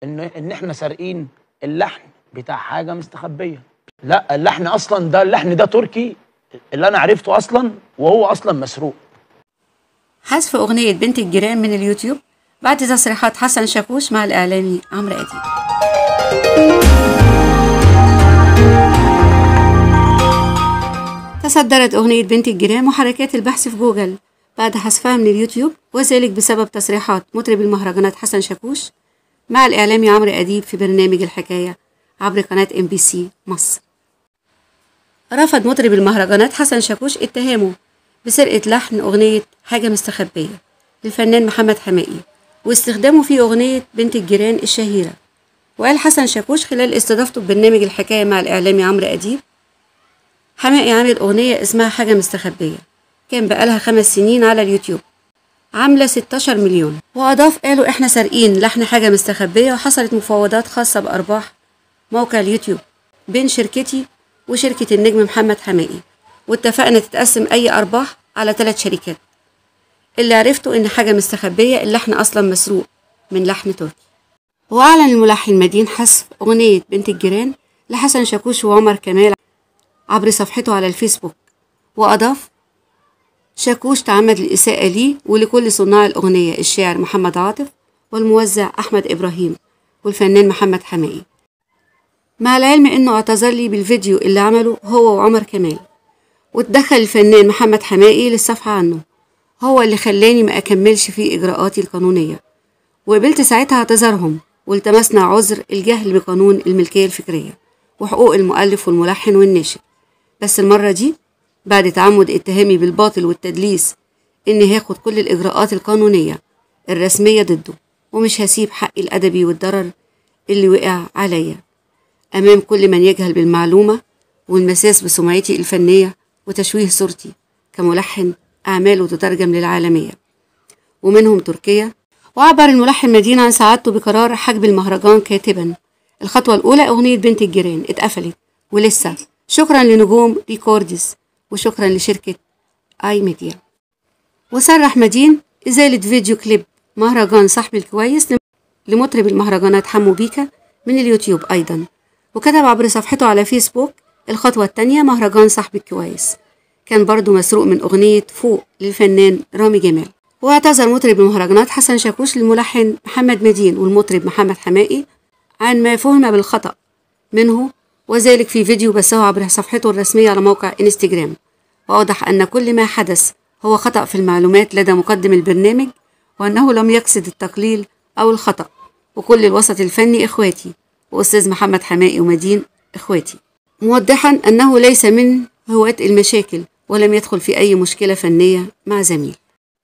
ان ان احنا سارقين اللحن بتاع حاجه مستخبيه لا اللحن اصلا ده اللحن ده تركي اللي انا عرفته اصلا وهو اصلا مسروق حذف أغنية بنت الجيران من اليوتيوب بعد تصريحات حسن شاكوش مع الإعلامي عمرو أديب تصدرت أغنية بنت الجيران محركات البحث في جوجل بعد حذفها من اليوتيوب وذلك بسبب تصريحات مطرب المهرجانات حسن شاكوش مع الإعلامي عمرو أديب في برنامج الحكاية عبر قناة ام بي سي مصر رفض مطرب المهرجانات حسن شاكوش اتهامه بسرقة لحن أغنية حاجة مستخبية للفنان محمد حمائي واستخدامه في أغنية بنت الجيران الشهيرة وقال حسن شاكوش خلال استضافته ببرنامج الحكاية مع الإعلامي عمرو أديب حمائي عامل أغنية اسمها حاجة مستخبية كان بقالها خمس سنين على اليوتيوب عاملة 16 مليون وأضاف قالوا إحنا سارقين لحن حاجة مستخبية وحصلت مفاوضات خاصة بأرباح موقع اليوتيوب بين شركتي وشركة النجم محمد حمائي واتفقنا تتقسم أي أرباح على ثلاث شركات اللي عرفته إن حاجة مستخبية اللحن أصلا مسروق من لحن تركي وأعلن الملحن مدين حذف أغنية بنت الجيران لحسن شاكوش وعمر كمال عبر صفحته على الفيسبوك وأضاف شاكوش تعمد الإساءة لي ولكل صناع الأغنية الشاعر محمد عاطف والموزع أحمد إبراهيم والفنان محمد حمائي مع العلم إنه اعتذر لي بالفيديو اللي عمله هو وعمر كمال واتدخل الفنان محمد حمائي للصفحة عنه هو اللي خلاني ما أكملش في إجراءاتي القانونية وقبلت ساعتها اعتذارهم والتمسنا عذر الجهل بقانون الملكية الفكرية وحقوق المؤلف والملحن والناشر بس المرة دي بعد تعمد اتهامي بالباطل والتدليس إني هاخد كل الإجراءات القانونية الرسمية ضده ومش هسيب حقي الأدبي والضرر اللي وقع عليا أمام كل من يجهل بالمعلومة والمساس بسمعتي الفنية وتشويه صورتي كملحن أعماله تترجم للعالمية ومنهم تركيا وعبر الملحن مدينة عن سعادته بقرار حجب المهرجان كاتبا الخطوة الأولى أغنية بنت الجيران اتقفلت ولسه شكرا لنجوم ريكوردز وشكرا لشركة آي ميديا وصرح مدين إزالة فيديو كليب مهرجان صاحبي الكويس لمطرب المهرجانات حمو بيكا من اليوتيوب أيضا وكتب عبر صفحته على فيسبوك الخطوة التانية مهرجان صاحبي الكويس كان برضو مسروق من أغنية فوق للفنان رامي جمال واعتذر مطرب المهرجانات حسن شاكوش للملحن محمد مدين والمطرب محمد حمائي عن ما فهم بالخطأ منه وذلك في فيديو بثه عبر صفحته الرسمية على موقع انستجرام وأوضح أن كل ما حدث هو خطأ في المعلومات لدى مقدم البرنامج وأنه لم يقصد التقليل أو الخطأ وكل الوسط الفني إخواتي وأستاذ محمد حمائي ومدين إخواتي موضحا أنه ليس من هواة المشاكل ولم يدخل في أي مشكلة فنية مع زميل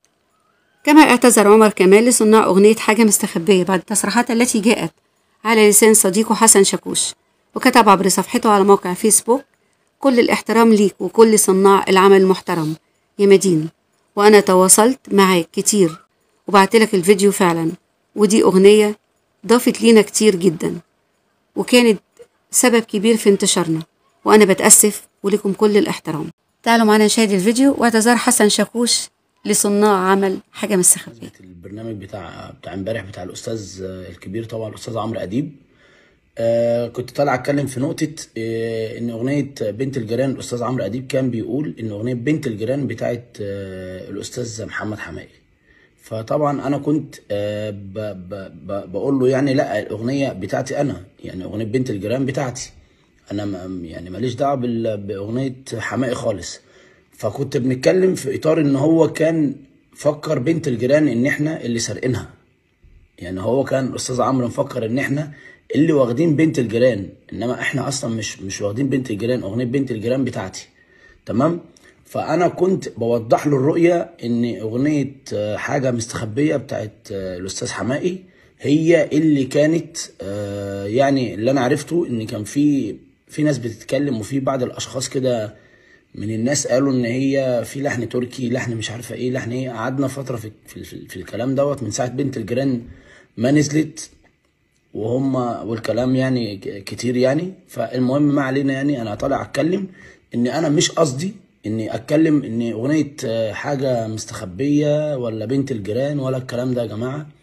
كما اعتذر عمر كمال لصناع أغنية حاجة مستخبية بعد التصريحات التي جاءت على لسان صديقه حسن شاكوش وكتب عبر صفحته على موقع فيسبوك كل الاحترام ليك وكل صناع العمل المحترم يا مدين وأنا تواصلت معاك كتير وبعتلك الفيديو فعلا ودي أغنية ضافت لينا كتير جدا وكانت سبب كبير في انتشارنا وأنا بتأسف ولكم كل الاحترام تعالوا معنا نشاهد الفيديو واعتذار حسن شاكوش لصناع عمل حاجة مستخبية البرنامج بتاع بتاع امبارح بتاع الاستاذ الكبير طبعا الاستاذ عمرو اديب آه كنت طالع اتكلم في نقطه آه ان اغنيه بنت الجيران الاستاذ عمرو اديب كان بيقول ان اغنيه بنت الجيران بتاعت آه الاستاذ محمد حمائي فطبعا انا كنت آه ب ب ب بقول له يعني لا الاغنيه بتاعتي انا يعني اغنيه بنت الجيران بتاعتي انا م- يعني ماليش دعوه بال- باغنيه حمائي خالص فكنت بنتكلم في اطار ان هو كان فكر بنت الجيران ان احنا اللي سارقينها يعني هو كان الاستاذ عمرو مفكر ان احنا اللي واخدين بنت الجيران انما احنا اصلا مش مش واخدين بنت الجيران اغنيه بنت الجيران بتاعتي تمام فانا كنت بوضح له الرؤيه ان اغنيه آه، حاجه مستخبيه بتاعت آه، الاستاذ حمائي هي اللي كانت آه، يعني اللي انا عرفته ان كان في في ناس بتتكلم وفي بعض الاشخاص كده من الناس قالوا ان هي في لحن تركي لحن مش عارفه ايه لحن ايه قعدنا فتره في في, في, في الكلام دوت من ساعه بنت الجيران ما نزلت وهم والكلام يعني ك- كتير يعني فالمهم ما علينا يعني انا طالع اتكلم ان انا مش قصدي اني اتكلم ان اغنيه آه، حاجه مستخبيه ولا بنت الجيران ولا الكلام ده يا جماعه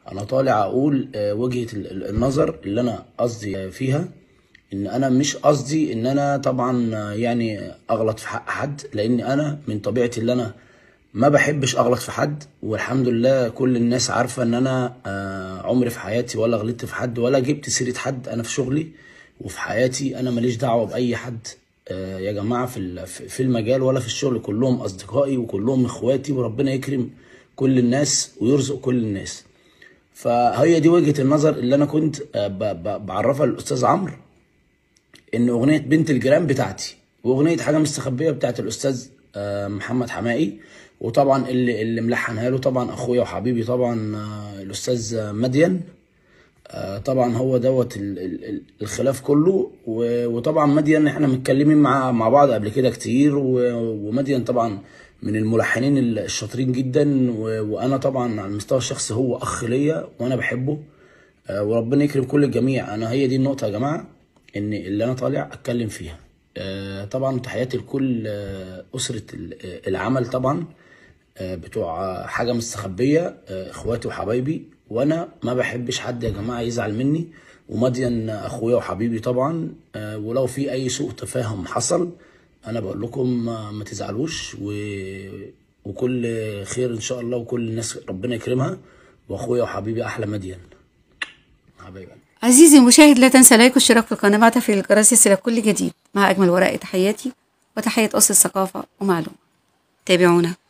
انا طالع اقول آه، وجهة ال- ال- النظر اللي انا قصدي آه، فيها ان انا مش قصدي ان انا طبعا آه، يعني اغلط في حق حد لان انا من طبيعتي اللي انا ما بحبش اغلط في حد والحمد لله كل الناس عارفة ان انا آه، عمري في حياتي ولا غلطت في حد ولا جبت سيرة حد انا في شغلي وفي حياتي انا ماليش دعوة باي حد آه، يا جماعة في ال- في في المجال ولا في الشغل كلهم اصدقائي وكلهم اخواتي وربنا يكرم كل الناس ويرزق كل الناس فهي دي وجهة النظر اللي انا كنت آه، ب- ب- بعرفها للاستاذ عمرو ان اغنيه بنت الجيران بتاعتي واغنيه حاجه مستخبيه بتاعت الاستاذ آه، محمد حمائي وطبعا اللي اللي ملحنها له طبعا اخويا وحبيبي طبعا آه، الاستاذ آه، مدين آه، طبعا هو دوت ال- ال- ال- الخلاف كله و- وطبعا مدين احنا متكلمين مع مع بعض قبل كده كتير و- ومدين طبعا من الملحنين الشاطرين جدا و- وانا طبعا على المستوى الشخصي هو اخ ليا وانا بحبه آه، وربنا يكرم كل الجميع انا هي دي النقطه يا جماعه ان اللي انا طالع اتكلم فيها آه، طبعا تحياتي لكل آه، اسره ال- آه، العمل طبعا آه، بتوع آه، حاجه مستخبيه آه، اخواتي وحبايبي وانا ما بحبش حد يا جماعه يزعل مني ومدين اخويا وحبيبي طبعا آه، ولو في اي سوء تفاهم حصل انا بقول لكم ما ما تزعلوش و... وكل خير ان شاء الله وكل الناس ربنا يكرمها واخويا وحبيبي احلى مدين حبايبي عزيزي المشاهد لا تنسى لايك والاشتراك في القناة مع تفعيل الجرس يصلك كل جديد مع أجمل ورق تحياتي وتحية أسر الثقافة ومعلومة تابعونا